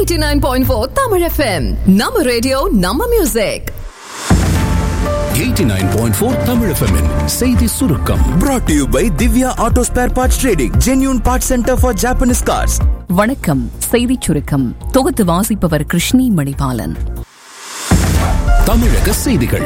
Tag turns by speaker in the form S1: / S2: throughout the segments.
S1: 89.4 Tamil FM. நம்ம radio நம்ம music
S2: 89.4 Tamil FM -இன் செய்தி சுருக்கம்
S3: brought to you by Divya Auto Spare Parts Trading, genuine parts center for Japanese cars.
S4: வணக்கம் செய்திச் சுருக்கம் தொகுத்து வாசிப்பவர் கிருஷ்ணி மணிபாலன்
S2: தமிழக செய்திகள்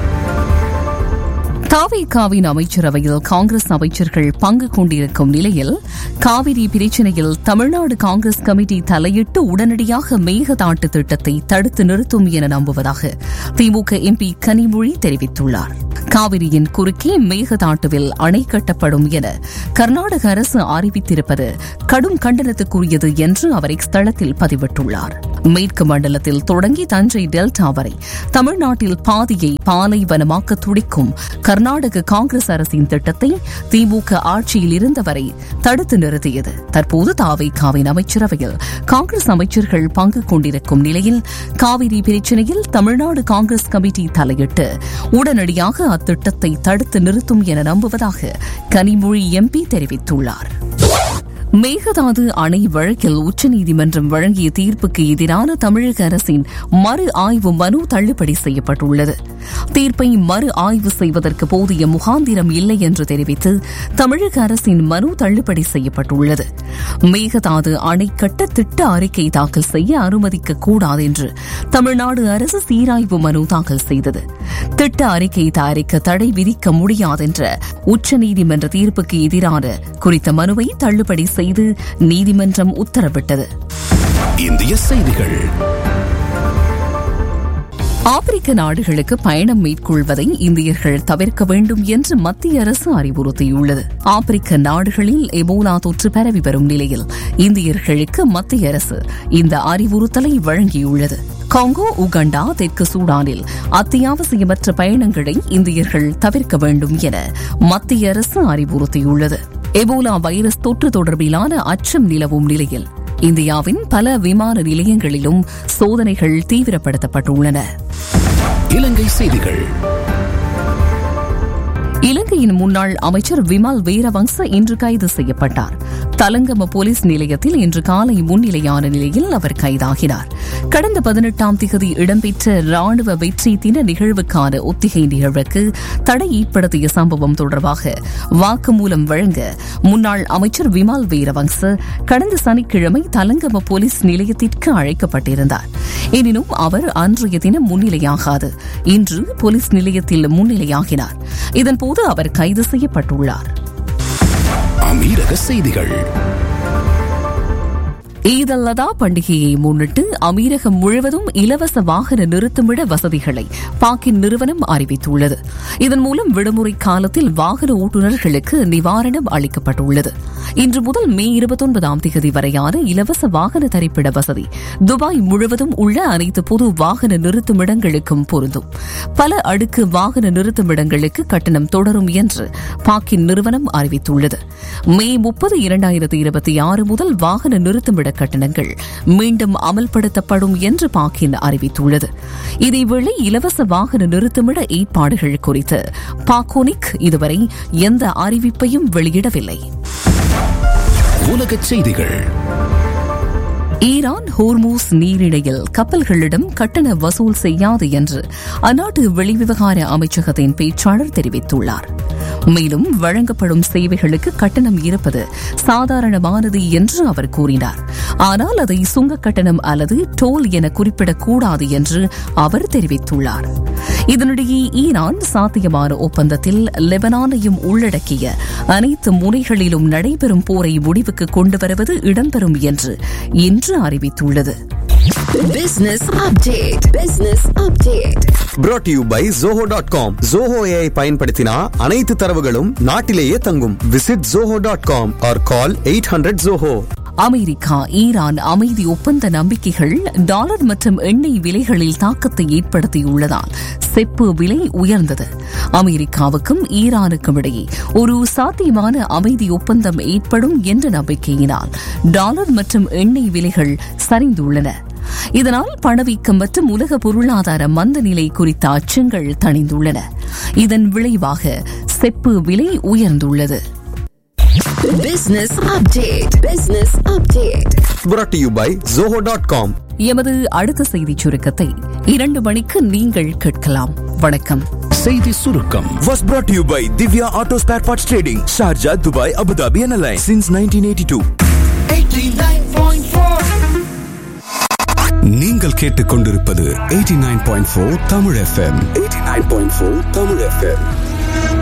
S4: தாவேகாவின் அமைச்சரவையில் காங்கிரஸ் அமைச்சர்கள் பங்கு கொண்டிருக்கும் நிலையில் காவிரி பிரச்சினையில் தமிழ்நாடு காங்கிரஸ் கமிட்டி தலையிட்டு உடனடியாக மேகதாட்டு திட்டத்தை தடுத்து நிறுத்தும் என நம்புவதாக திமுக எம்பி கனிமொழி தெரிவித்துள்ளார் காவிரியின் குறுக்கே மேகதாட்டுவில் அணை கட்டப்படும் என கர்நாடக அரசு அறிவித்திருப்பது கடும் கண்டனத்துக்குரியது என்று அவர் இஸ்தளத்தில் பதிவிட்டுள்ளார் மேற்கு மண்டலத்தில் தொடங்கி தஞ்சை டெல்டா வரை தமிழ்நாட்டில் பாதியை பாலைவனமாக்க துடிக்கும் கர்நாடக காங்கிரஸ் அரசின் திட்டத்தை திமுக ஆட்சியில் இருந்தவரை தடுத்து நிறுத்தியது தற்போது தாவைக்காவின் அமைச்சரவையில் காங்கிரஸ் அமைச்சர்கள் பங்கு கொண்டிருக்கும் நிலையில் காவிரி பிரச்சினையில் தமிழ்நாடு காங்கிரஸ் கமிட்டி தலையிட்டு உடனடியாக அத்திட்டத்தை தடுத்து நிறுத்தும் என நம்புவதாக கனிமொழி எம்பி தெரிவித்துள்ளார் மேகதாது அணை வழக்கில் உச்சநீதிமன்றம் வழங்கிய தீர்ப்புக்கு எதிரான தமிழக அரசின் மறு ஆய்வு மனு தள்ளுபடி செய்யப்பட்டுள்ளது தீர்ப்பை மறு ஆய்வு செய்வதற்கு போதிய முகாந்திரம் இல்லை என்று தெரிவித்து தமிழக அரசின் மனு தள்ளுபடி செய்யப்பட்டுள்ளது மேகதாது அணை கட்ட திட்ட அறிக்கை தாக்கல் செய்ய அனுமதிக்க கூடாது என்று தமிழ்நாடு அரசு சீராய்வு மனு தாக்கல் செய்தது திட்ட அறிக்கை தயாரிக்க தடை விதிக்க முடியாதென்ற உச்சநீதிமன்ற தீர்ப்புக்கு எதிரான குறித்த மனுவை தள்ளுபடி செய்து நீதிமன்றம் உத்தரவிட்டது
S2: இந்திய செய்திகள்
S4: ஆப்பிரிக்க நாடுகளுக்கு பயணம் மேற்கொள்வதை இந்தியர்கள் தவிர்க்க வேண்டும் என்று மத்திய அரசு அறிவுறுத்தியுள்ளது ஆப்பிரிக்க நாடுகளில் எபோலா தொற்று பரவி வரும் நிலையில் இந்தியர்களுக்கு மத்திய அரசு இந்த அறிவுறுத்தலை வழங்கியுள்ளது காங்கோ உகண்டா தெற்கு சூடானில் அத்தியாவசியமற்ற பயணங்களை இந்தியர்கள் தவிர்க்க வேண்டும் என மத்திய அரசு அறிவுறுத்தியுள்ளது எபோலா வைரஸ் தொற்று தொடர்பிலான அச்சம் நிலவும் நிலையில் இந்தியாவின் பல விமான நிலையங்களிலும் சோதனைகள் தீவிரப்படுத்தப்பட்டுள்ளன
S2: இலங்கை செய்திகள்
S4: இலங்கையின் முன்னாள் அமைச்சர் விமல் வீரவங்ச இன்று கைது செய்யப்பட்டார் தலங்கம போலீஸ் நிலையத்தில் இன்று காலை முன்னிலையான நிலையில் அவர் கைதாகினார் கடந்த பதினெட்டாம் திகதி இடம்பெற்ற ராணுவ வெற்றி தின நிகழ்வுக்கான ஒத்திகை நிகழ்வுக்கு தடை ஏற்படுத்திய சம்பவம் தொடர்பாக வாக்குமூலம் வழங்க முன்னாள் அமைச்சர் விமல் வீரவங்ச கடந்த சனிக்கிழமை தலங்கம போலீஸ் நிலையத்திற்கு அழைக்கப்பட்டிருந்தார் எனினும் அவர் அன்றைய தினம் முன்னிலையாகாது இன்று போலீஸ் நிலையத்தில் முன்னிலையாகினார் இதன்போது அவர் கைது செய்யப்பட்டுள்ளார்
S2: அமீரக செய்திகள்
S4: ஈத் அல் அதா பண்டிகையை முன்னிட்டு அமீரகம் முழுவதும் இலவச வாகன நிறுத்துமிட வசதிகளை பாக்கின் நிறுவனம் அறிவித்துள்ளது இதன் மூலம் விடுமுறை காலத்தில் வாகன ஓட்டுநர்களுக்கு நிவாரணம் அளிக்கப்பட்டுள்ளது இன்று முதல் மே இருபத்தொன்பதாம் தேதி வரையான இலவச வாகன தரிப்பிட வசதி துபாய் முழுவதும் உள்ள அனைத்து பொது வாகன நிறுத்துமிடங்களுக்கும் பொருந்தும் பல அடுக்கு வாகன நிறுத்துமிடங்களுக்கு கட்டணம் தொடரும் என்று பாக்கின் நிறுவனம் அறிவித்துள்ளது மே முப்பது இரண்டாயிரத்தி இருபத்தி ஆறு முதல் வாகன நிறுத்துமிட கட்டணங்கள் மீண்டும் அமல்படுத்தப்படும் என்று பாக்கின் அறிவித்துள்ளது இதேவேளை இலவச வாகன நிறுத்துமிட ஏற்பாடுகள் குறித்து பாக்கோனிக் இதுவரை எந்த அறிவிப்பையும் வெளியிடவில்லை
S2: உலகச் செய்திகள்
S4: ஈரான் ஹோர்மூஸ் நீரிணையில் கப்பல்களிடம் கட்டண வசூல் செய்யாது என்று அந்நாட்டு வெளிவிவகார அமைச்சகத்தின் பேச்சாளர் தெரிவித்துள்ளார் மேலும் வழங்கப்படும் சேவைகளுக்கு கட்டணம் இருப்பது சாதாரணமானது என்று அவர் கூறினார் ஆனால் அதை சுங்க கட்டணம் அல்லது டோல் என குறிப்பிடக்கூடாது என்று அவர் தெரிவித்துள்ளார் இதனிடையே ஈரான் சாத்தியமான ஒப்பந்தத்தில் லெபனானையும் உள்ளடக்கிய அனைத்து முனைகளிலும் நடைபெறும் போரை முடிவுக்கு கொண்டு வருவது இடம்பெறும் என்று இன்று அறிவித்துள்ளது
S1: Business update. Business update.
S3: brought to you by zoho.com zoho AI பயன்படுத்தினா அனைத்து தரவுகளும் நாட்டிலேயே தங்கும் visit zoho.com or call 800 zoho
S4: America Iran அமைதி ஒப்பந்த நம்பிக்கைகள் டாலர் மற்றும் எண்ணெய் விலைகளில் தாக்கத்தை ஏற்படுத்தியுள்ளதால் செப்பு விலை உயர்ந்தது அமெரிக்காவுக்கும் ஈரானுக்கும் இடையே ஒரு சாத்தியமான அமைதி ஒப்பந்தம் ஏற்படும் என்ற நம்பிக்கையினால் டாலர் மற்றும் எண்ணெய் விலைகள் சரிந்துள்ளன இதனால் பணவீக்கம் மற்றும் உலக பொருளாதார மந்த நிலை குறித்த அச்சங்கள் தணிந்துள்ளன இதன் விளைவாக செப்பு விலை உயர்ந்துள்ளது
S1: Business update. Business update.
S3: brought to you by zoho.com
S4: எமது அடுத்த செய்திச் சுருக்கத்தை இரண்டு மணிக்கு நீங்கள் கேட்கலாம் வணக்கம்
S2: செய்தி சுருக்கம்
S5: was brought to you by Divya Auto Spare Parts Trading, Sharjah, Dubai, Abu Dhabi and Alliance since 1982.
S2: நீங்கள் கேட்டுக்கொண்டிருப்பது 89.4 தமிழ் எஃப்எம் 89.4 தமிழ் எஃப்எம்